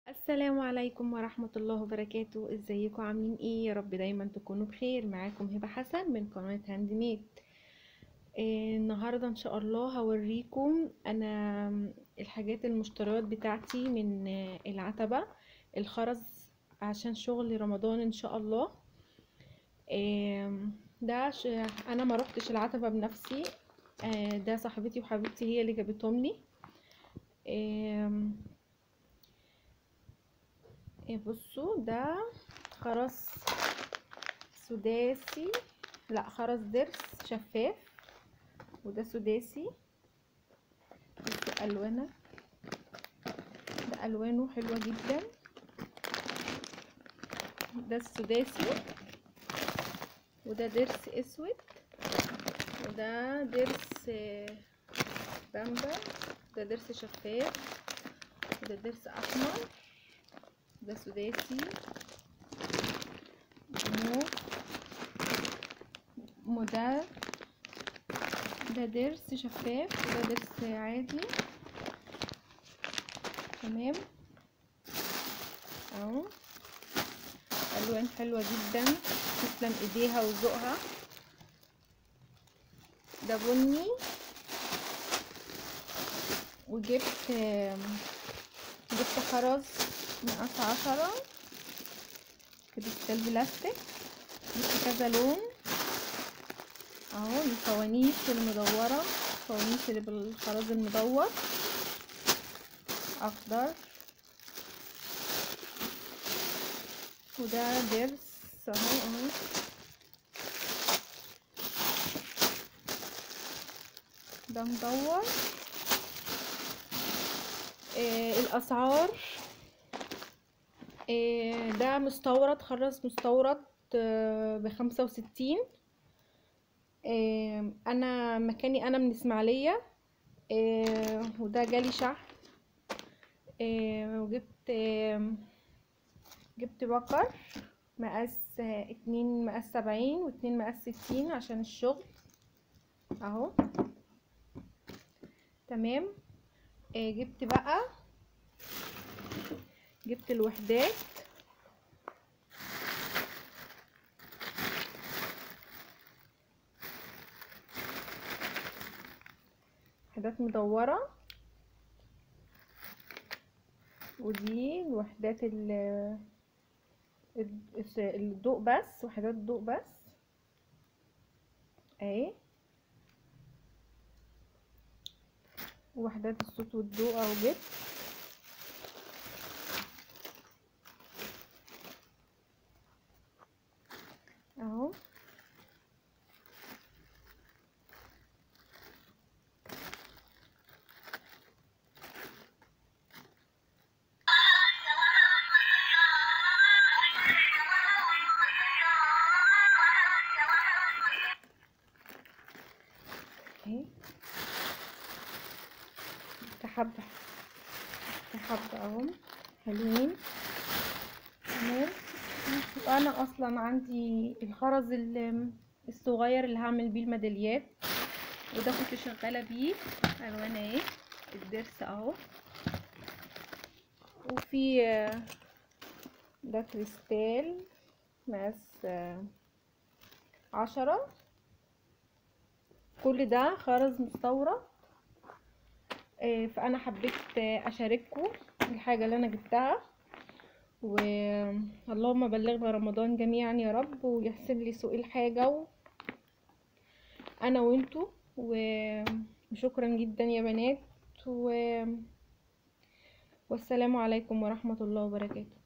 السلام عليكم ورحمة الله وبركاته ازيكم عاملين ايه يا رب دايما تكونوا بخير معاكم هبة حسن من قناة هاند ميد إيه النهاردة ان شاء الله هوريكم انا الحاجات المشتريات بتاعتي من آه، العتبة الخرز عشان شغل رمضان ان شاء الله إيه ده ش- انا ما روحتش العتبة بنفسي آه، ده صاحبتي وحبيبتي هي اللي جابتهم لي إيه إيه بصوا ده خرز سداسي لا خرز ضرس شفاف وده سداسي بصوا الوانه ده الوانه حلوه جدا ده السداسي وده ضرس اسود وده ضرس آه، بامبا ده ضرس شفاف وده ضرس احمر ده سداسي موف وده ده ضرس شفاف وده ضرس عادي تمام اهو الوان حلوه جدا تسلم ايديها وذوقها ده بني وجبت آم، جبت خرز مقاس عشرة كريستال بلاستيك جبت كذا لون اهو الفوانيس المدورة الفوانيس اللي بالخرز المدور اخضر وده درس اهو اهو ده مدور آه الاسعار آه ده مستورد خرز مستورد آه بخمسة وستين آه انا مكاني انا من اسماعيلية آه وده جالي شحن آه وجبت آه جبت بكر مقاس آه اتنين مقاس سبعين واتنين مقاس ستين عشان الشغل اهو تمام آه جبت بقى جبت الوحدات وحدات مدورة ودي الوحدات ال الس- الضوء بس وحدات ضوء بس اهي وحدات الصوت والضوء اهو جبت اهو اهي حبة حبة اهو حلوين تمام وانا اصلا عندي الخرز ال- الصغير اللي هعمل بيه الميداليات وده كنت شغالة بيه الوان اهي الضرس اهو وفي آه، ده كريستال مقاس آه، عشرة كل ده خرز مستورد آه، فانا حبيت آه، اشارككم الحاجه اللي انا جبتها واللهم بلغنا رمضان جميعا يا رب ويحسن لي سوق الحاجه و... انا وانتو و- وشكرا جدا يا بنات و... والسلام عليكم ورحمه الله وبركاته